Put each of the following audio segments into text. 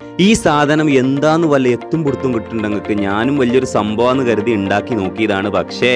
ഈ സാധനം എന്താന്ന് വല്ല എത്തും പൊടുത്തും കിട്ടുന്നുണ്ടെങ്കിൽ ഞാനും വലിയൊരു സംഭവമാണെന്ന് കരുതി ഉണ്ടാക്കി നോക്കിയതാണ് പക്ഷേ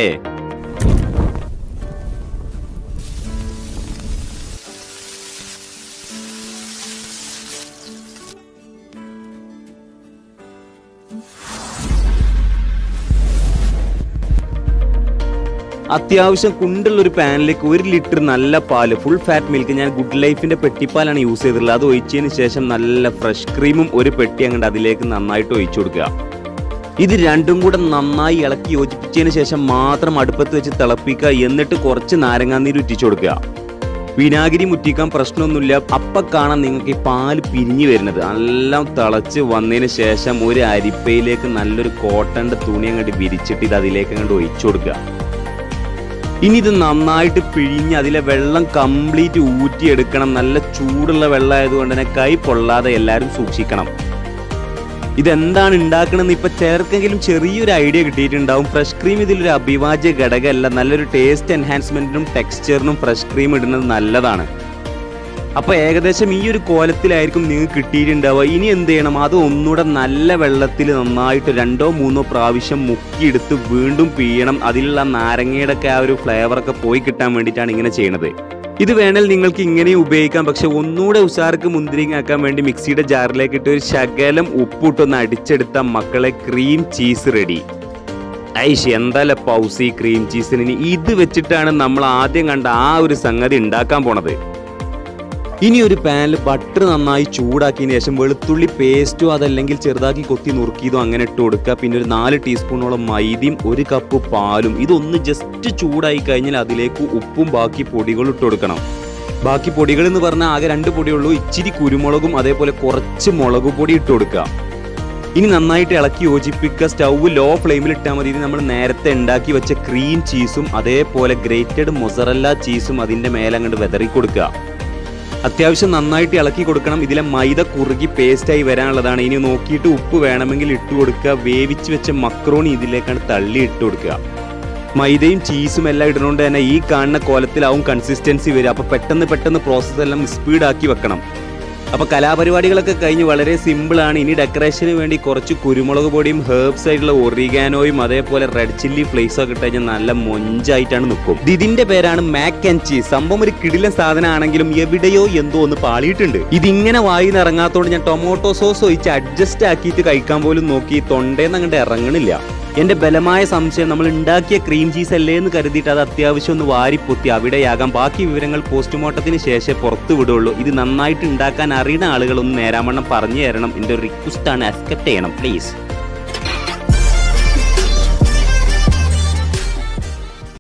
അത്യാവശ്യം കുണ്ടുള്ള ഒരു പാനിലേക്ക് ഒരു ലിറ്റർ നല്ല പാല് ഫുൾ ഫാറ്റ് മിൽക്ക് ഞാൻ ഗുഡ് ലൈഫിന്റെ പെട്ടിപ്പാലാണ് യൂസ് ചെയ്തിട്ടുള്ളത് അത് ഒഴിച്ചതിന് ശേഷം നല്ല ഫ്രഷ് ക്രീമും ഒരു പെട്ടി അങ്ങോട്ട് അതിലേക്ക് നന്നായിട്ട് ഒഴിച്ചു കൊടുക്കുക ഇത് രണ്ടും കൂടെ നന്നായി ഇളക്കി യോജിപ്പിച്ചതിന് ശേഷം മാത്രം അടുപ്പത്ത് വെച്ച് തിളപ്പിക്കുക എന്നിട്ട് കുറച്ച് നാരങ്ങാനീര് ഉറ്റിച്ചു കൊടുക്കുക വിനാഗിരി മുറ്റിക്കാൻ പ്രശ്നമൊന്നുമില്ല അപ്പ കാണാൻ നിങ്ങൾക്ക് ഈ പാല് പിരിഞ്ഞു വരുന്നത് എല്ലാം തിളച്ച് വന്നതിന് ശേഷം ഒരു അരിപ്പയിലേക്ക് നല്ലൊരു കോട്ടന്റെ തുണി അങ്ങോട്ട് വിരിച്ചിട്ട് ഇത് അതിലേക്ക് അങ്ങോട്ട് ഒഴിച്ചു കൊടുക്കുക ഇനി ഇത് നന്നായിട്ട് പിഴിഞ്ഞ് അതിലെ വെള്ളം കംപ്ലീറ്റ് ഊറ്റിയെടുക്കണം നല്ല ചൂടുള്ള വെള്ളമായതുകൊണ്ട് തന്നെ കൈ പൊള്ളാതെ എല്ലാവരും സൂക്ഷിക്കണം ഇതെന്താണ് ഉണ്ടാക്കണമെന്ന് ഇപ്പൊ ചിലർക്കെങ്കിലും ചെറിയൊരു ഐഡിയ കിട്ടിയിട്ടുണ്ടാവും ഫ്രഷ് ക്രീം ഇതിലൊരു അഭിവാജ്യ ഘടകമല്ല നല്ലൊരു ടേസ്റ്റ് എൻഹാൻസ്മെന്റിനും ടെക്സ്ചറിനും ഫ്രഷ് ക്രീം ഇടുന്നത് നല്ലതാണ് അപ്പൊ ഏകദേശം ഈ ഒരു കോലത്തിലായിരിക്കും നിങ്ങൾക്ക് കിട്ടിയിട്ടുണ്ടാവുക ഇനി എന്ത് ചെയ്യണം അത് ഒന്നുകൂടെ നല്ല വെള്ളത്തിൽ നന്നായിട്ട് രണ്ടോ മൂന്നോ പ്രാവശ്യം മുക്കിയെടുത്ത് വീണ്ടും പിഴിയണം അതിലുള്ള നാരങ്ങയുടെ ഒക്കെ ആ ഒരു ഫ്ലേവർ ഒക്കെ പോയി കിട്ടാൻ വേണ്ടിയിട്ടാണ് ഇങ്ങനെ ചെയ്യണത് ഇത് വേണേൽ നിങ്ങൾക്ക് ഇങ്ങനെയും ഉപയോഗിക്കാം പക്ഷെ ഒന്നുകൂടെ ഉഷാർക്ക് മുന്തിരിങ്ങ ആക്കാൻ വേണ്ടി മിക്സിയുടെ ജാറിലേക്ക് ഇട്ട് ഒരു ശകലം ഉപ്പിട്ടൊന്ന് അടിച്ചെടുത്ത മക്കളെ ക്രീം ചീസ് റെഡി ഐഷ് എന്തായാലും പൗസി ക്രീം ചീസിന് ഇനി ഇത് വെച്ചിട്ടാണ് നമ്മൾ ആദ്യം കണ്ട ആ ഒരു സംഗതി ഉണ്ടാക്കാൻ പോണത് ഇനി ഒരു പാനിൽ ബട്ടർ നന്നായി ചൂടാക്കിയതിന് ശേഷം വെളുത്തുള്ളി പേസ്റ്റോ അതല്ലെങ്കിൽ ചെറുതാക്കി കൊത്തി നുറുക്കിയതോ അങ്ങനെ ഇട്ട് കൊടുക്കുക പിന്നെ ഒരു നാല് ടീസ്പൂണോളം മൈദയും ഒരു കപ്പ് പാലും ഇതൊന്ന് ജസ്റ്റ് ചൂടായി കഴിഞ്ഞാൽ അതിലേക്ക് ഉപ്പും ബാക്കി പൊടികളും ഇട്ട് കൊടുക്കണം ബാക്കി പൊടികൾ എന്ന് പറഞ്ഞാൽ ആകെ രണ്ട് പൊടിയുള്ളൂ ഇച്ചിരി കുരുമുളകും അതേപോലെ കുറച്ച് മുളക് പൊടി ഇട്ട് കൊടുക്കുക ഇനി നന്നായിട്ട് ഇളക്കി യോജിപ്പിക്കുക സ്റ്റൗവ് ലോ ഫ്ലെയിമിൽ ഇട്ടാൽ മതി ഇത് നമ്മൾ നേരത്തെ ഉണ്ടാക്കി വെച്ച ക്രീം ചീസും അതേപോലെ ഗ്രേറ്റഡ് മൊസറല്ല ചീസും അതിന്റെ മേലെ അങ്ങോട്ട് വെതറി കൊടുക്കുക അത്യാവശ്യം നന്നായിട്ട് ഇളക്കി കൊടുക്കണം ഇതിലെ മൈദ കുറുകി പേസ്റ്റായി വരാനുള്ളതാണ് ഇനി നോക്കിയിട്ട് ഉപ്പ് വേണമെങ്കിൽ ഇട്ട് കൊടുക്കുക വേവിച്ച് വെച്ച മക്രോണി ഇതിലേക്കാണ് തള്ളി ഇട്ട് കൊടുക്കുക മൈദയും ചീസും എല്ലാം ഇടുന്നതുകൊണ്ട് തന്നെ ഈ കാണുന്ന കോലത്തിലാവും കൺസിസ്റ്റൻസി വരിക അപ്പോൾ പെട്ടെന്ന് പെട്ടെന്ന് പ്രോസസ്സ് എല്ലാം സ്പീഡാക്കി വെക്കണം അപ്പോൾ കലാപരിപാടികളൊക്കെ കഴിഞ്ഞ് വളരെ സിമ്പിളാണ് ഇനി ഡെക്കറേഷന് വേണ്ടി കുറച്ച് കുരുമുളക് പൊടിയും ഹേർബ്സ് ആയിട്ടുള്ള ഒറിഗാനോയും അതേപോലെ റെഡ് ചില്ലി ഫ്ലേക്സും ഒക്കെ ഇട്ട് കഴിഞ്ഞാൽ നല്ല മൊഞ്ചായിട്ടാണ് നിൽക്കും ഇത് ഇതിന്റെ പേരാണ് മാക്ക് ആൻഡ് ചീസ് സംഭവം ഒരു കിടിലൻ സാധനമാണെങ്കിലും എവിടെയോ എന്തോ ഒന്ന് പാളിയിട്ടുണ്ട് ഇതിങ്ങനെ വായി ഇറങ്ങാത്തോണ്ട് ഞാൻ ടൊമാറ്റോ സോസ് ഒഴിച്ച് അഡ്ജസ്റ്റ് ആക്കിയിട്ട് കഴിക്കാൻ പോലും നോക്കി തൊണ്ടേന്ന് അങ്ങോട്ട് ഇറങ്ങണില്ല എന്റെ ബലമായ സംശയം നമ്മൾ ഉണ്ടാക്കിയ ക്രീം ചീസ് അല്ലേ എന്ന് കരുതിയിട്ട് അത് അത്യാവശ്യം ഒന്ന് വാരിപ്പൊത്തി അവിടെയാകാം ബാക്കി വിവരങ്ങൾ പോസ്റ്റ്മോർട്ടത്തിന് ശേഷം പുറത്തു വിടുള്ളൂ ഇത് നന്നായിട്ട് ഉണ്ടാക്കാൻ അറിയുന്ന ആളുകളൊന്ന് നേരാമണ്ണം പറഞ്ഞു തരണം എൻ്റെ ഒരു റിക്വസ്റ്റ് ആണ് അക്സെപ്റ്റ് ചെയ്യണം പ്ലീസ്